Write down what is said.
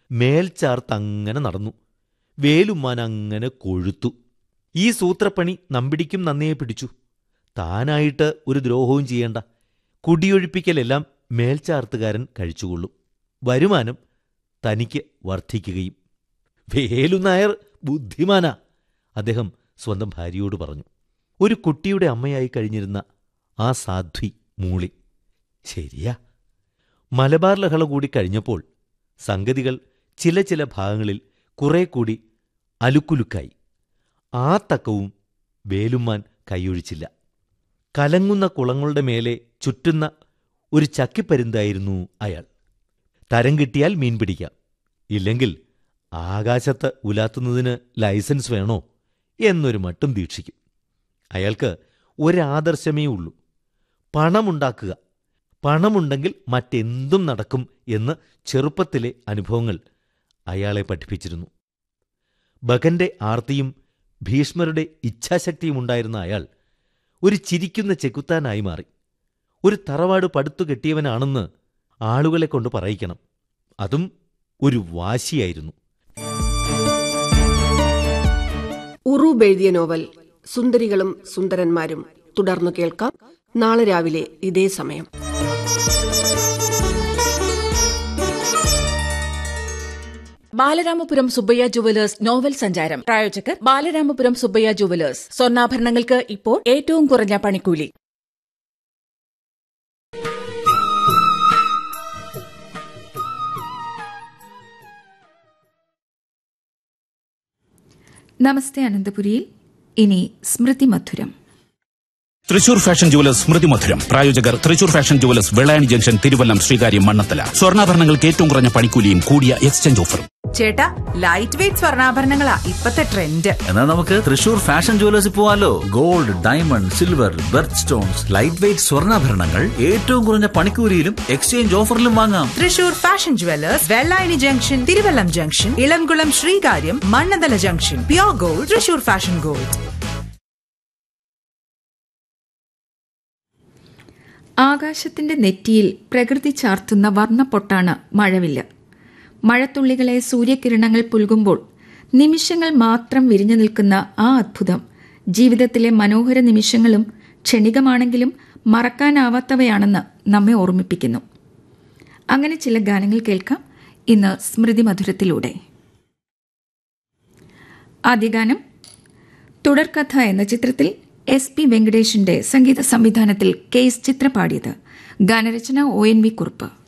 മേൽച്ചാർത്തങ്ങനെ നടന്നു വേലുമ്മാൻ അങ്ങനെ കൊഴുത്തു ഈ സൂത്രപ്പണി നമ്പിടിക്കും നന്നേ പിടിച്ചു താനായിട്ട് ഒരു ദ്രോഹവും ചെയ്യേണ്ട കുടിയൊഴിപ്പിക്കലെല്ലാം മേൽച്ചാർത്തുകാരൻ കഴിച്ചുകൊള്ളും വരുമാനം തനിക്ക് വർദ്ധിക്കുകയും വേലുനായർ ബുദ്ധിമാനാ അദ്ദേഹം സ്വന്തം ഭാര്യയോട് പറഞ്ഞു ഒരു കുട്ടിയുടെ അമ്മയായി കഴിഞ്ഞിരുന്ന ആ സാധ്വി മൂളി ശരിയാ മലബാർ ലഹള കൂടി കഴിഞ്ഞപ്പോൾ സംഗതികൾ ചില ചില ഭാഗങ്ങളിൽ കുറെ കൂടി അലുക്കുലുക്കായി ആ തക്കവും വേലുമ്മാൻ കൈയൊഴിച്ചില്ല കലങ്ങുന്ന കുളങ്ങളുടെ മേലെ ചുറ്റുന്ന ഒരു ചക്കിപ്പരുന്തായിരുന്നു അയാൾ തരം കിട്ടിയാൽ മീൻ പിടിക്കാം ഇല്ലെങ്കിൽ ആകാശത്ത് ഉലാത്തുന്നതിന് ലൈസൻസ് വേണോ എന്നൊരു മട്ടും ദീക്ഷിക്കും അയാൾക്ക് ഒരാദർശമേ ഉള്ളൂ പണമുണ്ടാക്കുക പണമുണ്ടെങ്കിൽ മറ്റെന്തും നടക്കും എന്ന് ചെറുപ്പത്തിലെ അനുഭവങ്ങൾ അയാളെ പഠിപ്പിച്ചിരുന്നു ബഗന്റെ ആർത്തിയും ഭീഷ്മരുടെ ഇച്ഛാശക്തിയും ഉണ്ടായിരുന്ന അയാൾ ഒരു ചിരിക്കുന്ന ചെകുത്താനായി മാറി ഒരു തറവാട് പടുത്തു കെട്ടിയവനാണെന്ന് ആളുകളെ കൊണ്ട് പറയിക്കണം അതും ഒരു വാശിയായിരുന്നു ഉറൂബ് എഴുതിയ നോവൽ സുന്ദരികളും സുന്ദരന്മാരും തുടർന്നു കേൾക്കാം നാളെ രാവിലെ ഇതേ സമയം ബാലരാമപുരം സുബ്ബയ്യ ജുവലേഴ്സ് നോവൽ സഞ്ചാരം പ്രായോജകർ ബാലരാമപുരം സുബ്ബയ്യ ജുവലേഴ്സ് സ്വർണ്ണാഭരണങ്ങൾക്ക് ഇപ്പോൾ ഏറ്റവും കുറഞ്ഞ പണിക്കൂലി നമസ്തേ അനന്തപുരിയിൽ ഇനി സ്മൃതി മധുരം തൃശൂർ ഫാഷൻ ജുവലേഴ്സ് സ്മൃതി മധുരം പ്രായോജകർ Thrissur fashion jewellers Vellayani junction Thiruvallam Sreekaryam Mannanthala സ്വർണ്ണാഭരണങ്ങൾക്ക് ഏറ്റവും കുറഞ്ഞ പണിക്കൂലിയും കൂടിയ എക്സ്ചേഞ്ച് ഓഫറും ചേട്ടാ ലൈറ്റ് വെയിറ്റ് സ്വർണ്ണാഭരണങ്ങളാ ഇപ്പത്തെ ട്രെൻഡ് എന്നാൽ നമുക്ക് തൃശൂർ ഫാഷൻ ജുവലേഴ്സിൽ പോവാലോ gold diamond silver birth stones light weight സ്വർണ്ണാഭരണങ്ങൾ ഏറ്റവും കുറഞ്ഞ പണിക്കൂലിയിലും എക്സ്ചേഞ്ച് ഓഫറിലും വാങ്ങാം Thrissur fashion jewellers Vellayani junction Thiruvallam junction Elamkulam Sreekaryam Mannanthala junction pure gold Thrissur fashion gold ആകാശത്തിന്റെ നെറ്റിയിൽ പ്രകൃതി ചാർത്തുന്ന വർണ്ണപ്പൊട്ടാണ് മഴവില്ല് മഴത്തുള്ളികളെ സൂര്യകിരണങ്ങൾ പുൽകുമ്പോൾ നിമിഷങ്ങൾ മാത്രം വിരിഞ്ഞു നിൽക്കുന്ന ആ അത്ഭുതം ജീവിതത്തിലെ മനോഹര നിമിഷങ്ങളും ക്ഷണികമാണെങ്കിലും മറക്കാനാവാത്തവയാണെന്ന് നമ്മെ ഓർമ്മിപ്പിക്കുന്നു അങ്ങനെ ചില ഗാനങ്ങൾ കേൾക്കാം ഇന്ന് സ്മൃതി മധുരത്തിലൂടെ ആദ്യ ഗാനം തുടർക്കഥ എന്ന ചിത്രത്തിൽ എസ് പി വെങ്കടേഷിന്റെ സംഗീത സംവിധാനത്തിൽ കെ എസ് ചിത്ര പാടിയത് ഗാനരചന ഒ എൻ വി കുറുപ്പ്